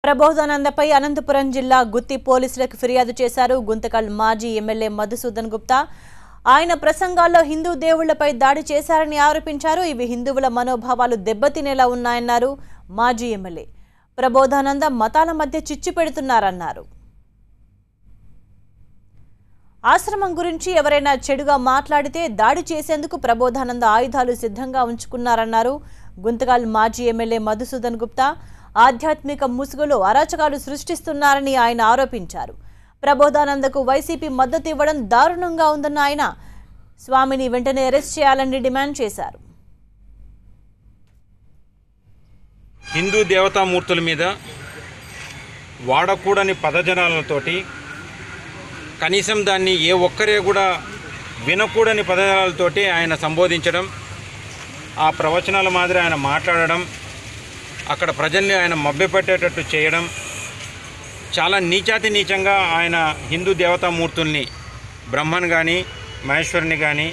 ప్రబోధానందపై అనంతపురం జిల్లా గుత్తి పోలీసులకు ఫిర్యాదు చేశారు గుంతకల్ మాజీ ఎమ్మెల్యే మధుసూదన్ గుప్తా ఆయన ప్రసంగాల్లో హిందూ దేవుళ్లపై దాడి చేశారని ఆరోపించారు ఇవి హిందువుల మనోభావాలు దెబ్బతినేలా ఉన్నాయన్నారు మాజీ ఎమ్మెల్యే ప్రబోధానంద మతాల మధ్య చిచ్చు పెడుతున్నారన్నారు ఆశ్రమం గురించి ఎవరైనా చెడుగా మాట్లాడితే దాడి చేసేందుకు ప్రబోధానంద ఆయుధాలు సిద్ధంగా ఉంచుకున్నారన్నారు గుంతకల్ మాజీ ఎమ్మెల్యే మధుసూదన్ గుప్తా ఆధ్యాత్మిక ముసుగులో అరాచకాలు సృష్టిస్తున్నారని ఆయన ఆరోపించారు ప్రబోధానందకు వైసీపీ మద్దతు ఇవ్వడం దారుణంగా ఉందన్న ఆయన స్వామిని వెంటనే అరెస్ట్ చేయాలని డిమాండ్ చేశారు హిందూ దేవతామూర్తుల మీద వాడకూడని పదజనాలతోటి కనీసం దాన్ని ఏ ఒక్కరే కూడా వినకూడని పదజాలతోటి ఆయన సంబోధించడం ఆ ప్రవచనాల మాదిరి ఆయన మాట్లాడడం అక్కడ ప్రజల్ని ఆయన మభ్యపెట్టేటట్టు చేయడం చాలా నీచాతి నీచంగా ఆయన హిందూ దేవతామూర్తుల్ని బ్రహ్మన్ కానీ మహేశ్వరుని కానీ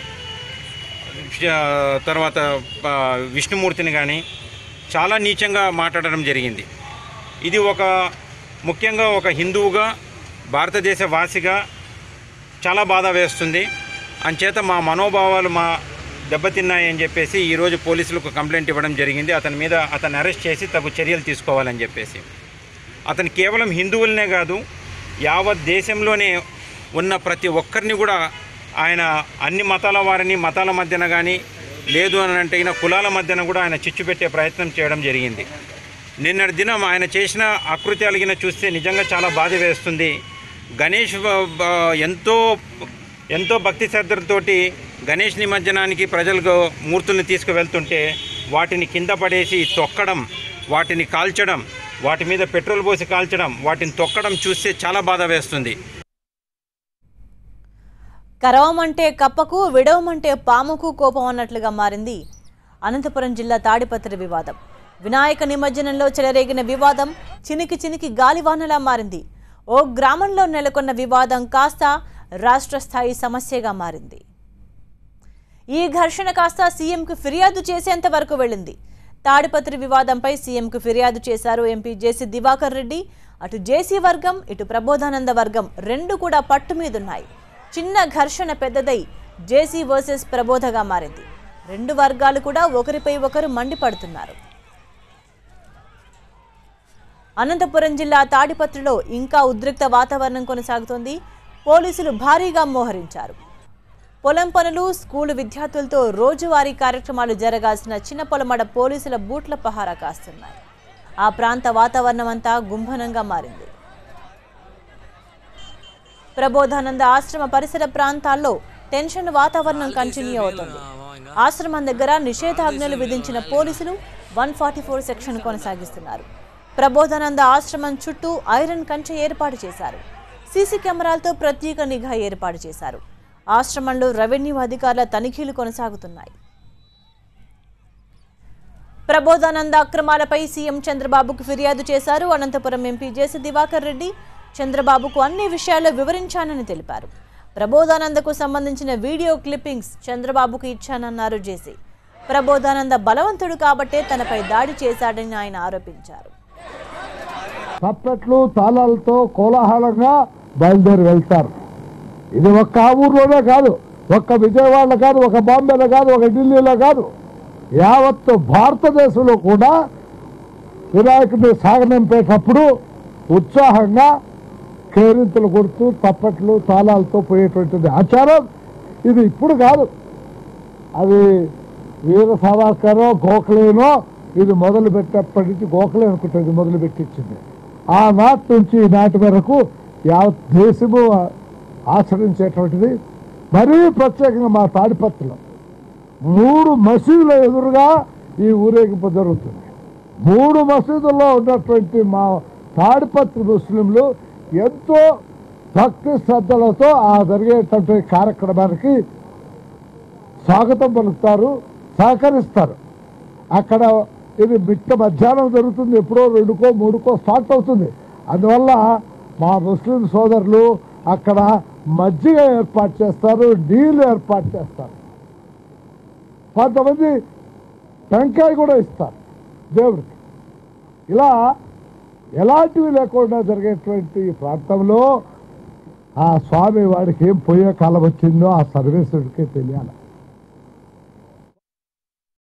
తర్వాత ఆ, విష్ణుమూర్తిని కానీ చాలా నీచంగా మాట్లాడడం జరిగింది ఇది ఒక ముఖ్యంగా ఒక హిందువుగా భారతదేశ వాసిగా చాలా బాధ వేస్తుంది అంచేత మా మనోభావాలు మా దెబ్బతిన్నాయని చెప్పేసి ఈరోజు పోలీసులకు కంప్లైంట్ ఇవ్వడం జరిగింది అతని మీద అతన్ని అరెస్ట్ చేసి తగు చర్యలు తీసుకోవాలని చెప్పేసి అతను కేవలం హిందువులనే కాదు యావత్ దేశంలోనే ఉన్న ప్రతి ఒక్కరిని కూడా ఆయన అన్ని మతాల వారిని మతాల మధ్యన కానీ లేదు అని అంటే ఈయన కులాల మధ్యన కూడా ఆయన చిచ్చు పెట్టే ప్రయత్నం చేయడం జరిగింది నిన్నటి దినం ఆయన చేసిన అకృత్యాలగిన చూస్తే నిజంగా చాలా బాధ వేస్తుంది గణేష్ బ- బ- ఎంతో ఎంతో భక్తి శ్రద్ధలతోటి గణేష్ నిమజ్జనానికి ప్రజలకు మూర్తుల్ని తీసుకువెళ్తుంటే వాటిని కింద పడేసి తొక్కడం వాటిని కాల్చడం వాటి మీద పెట్రోల్ పోసి కాల్చడం వాటిని తొక్కడం చూస్తే చాలా బాధ వేస్తుంది కరవమంటే కప్పకు విడవమంటే పాముకు కోపం అన్నట్లుగా మారింది అనంతపురం జిల్లా తాడిపత్రి వివాదం వినాయక నిమజ్జనంలో చెలరేగిన వివాదం చినికి చినికి గాలివానలా మారింది ఓ గ్రామంలో నెలకొన్న వివాదం కాస్త రాష్ట్ర స్థాయి సమస్యగా మారింది ఈ ఘర్షణ కాస్త సీఎంకు ఫిర్యాదు చేసేంత వరకు వెళ్ళింది తాడిపత్రి వివాదంపై సీఎంకు ఫిర్యాదు చేశారు ఎంపీ జేసీ దివాకర్ రెడ్డి అటు జేసీ వర్గం ఇటు ప్రబోధానంద వర్గం రెండు కూడా పట్టు మీదున్నాయి చిన్న ఘర్షణ పెద్దదై జేసీ వర్సెస్ ప్రబోధగా మారింది రెండు వర్గాలు కూడా ఒకరిపై ఒకరు మండిపడుతున్నారు అనంతపురం జిల్లా తాడిపత్రిలో ఇంకా ఉద్రిక్త వాతావరణం కొనసాగుతోంది పోలీసులు భారీగా మోహరించారు పొలం పనులు స్కూలు విద్యార్థులతో రోజువారీ కార్యక్రమాలు జరగాల్సిన చిన్న పొలమడ పోలీసుల బూట్ల పహారా కాస్తున్నాయి ఆ ప్రాంత వాతావరణం అంతా గుంభనంగా మారింది ప్రబోధానంద ఆశ్రమ పరిసర ప్రాంతాల్లో టెన్షన్ వాతావరణం కంటిన్యూ అవుతోంది ఆశ్రమం దగ్గర నిషేధాజ్ఞలు విధించిన పోలీసులు వన్ ఫార్టీ ఫోర్ సెక్షన్ కొనసాగిస్తున్నారు ప్రబోధానంద ఆశ్రమం చుట్టూ ఐరన్ కంచె ఏర్పాటు చేశారు సీసీ కెమెరాలతో ప్రత్యేక నిఘా ఏర్పాటు చేశారు ఆశ్రమంలో రెవెన్యూ అధికారుల తనిఖీలు కొనసాగుతున్నాయి ప్రబోధానంద అక్రమాలపై సీఎం చంద్రబాబుకు ఫిర్యాదు చేశారు అనంతపురం ఎంపీ జేసీ దివాకర్ రెడ్డి చంద్రబాబుకు అన్ని విషయాలు వివరించానని తెలిపారు ప్రబోధానందకు సంబంధించిన వీడియో క్లిప్పింగ్స్ చంద్రబాబుకు ఇచ్చానన్నారు జేసీ ప్రబోధానంద బలవంతుడు కాబట్టే తనపై దాడి చేశాడని ఆయన ఆరోపించారు చప్పట్లు తాళాలతో కోలాహలంగా బయలుదేరి వెళ్తారు ఇది ఒక్క ఆ ఊర్లోనే కాదు ఒక్క విజయవాడలో కాదు ఒక బాంబేలో కాదు ఒక ఢిల్లీలో కాదు యావత్తు భారతదేశంలో కూడా వినాయకుడిని సాగనంపేటప్పుడు ఉత్సాహంగా కేరింతలు కొడుతూ తప్పట్లు తాళాలతో పోయేటువంటిది ఆచారం ఇది ఇప్పుడు కాదు అది వీర సావర్కరో గోఖలేనో ఇది మొదలు పెట్టేప్పటి నుంచి గోఖలే అనుకుంటుంది మొదలు పెట్టించింది ఆనాటి నుంచి ఈనాటి వరకు యావత్ దేశము ఆచరించేటువంటిది మరీ ప్రత్యేకంగా మా తాడిపత్రిలో మూడు మసీదుల ఎదురుగా ఈ ఊరేగింపు జరుగుతుంది మూడు మసీదుల్లో ఉన్నటువంటి మా తాడిపత్రి ముస్లింలు ఎంతో భక్తి శ్రద్ధలతో ఆ జరిగేటువంటి కార్యక్రమానికి స్వాగతం పలుకుతారు సహకరిస్తారు అక్కడ ఇది మిట్ట మధ్యాహ్నం జరుగుతుంది ఎప్పుడో రెండుకో మూడుకో స్టార్ట్ అవుతుంది అందువల్ల మా ముస్లిం సోదరులు అక్కడ మజ్జిగ ఏర్పాటు చేస్తారు నీళ్ళు ఏర్పాటు చేస్తారు కొంతమంది టెంకాయ కూడా ఇస్తారు దేవుడికి ఇలా ఎలాంటివి లేకుండా జరిగేటువంటి ఈ ప్రాంతంలో ఆ స్వామి వాడికి ఏం పోయే కాలం వచ్చిందో ఆ సర్వేశ్వరుడికే తెలియాలి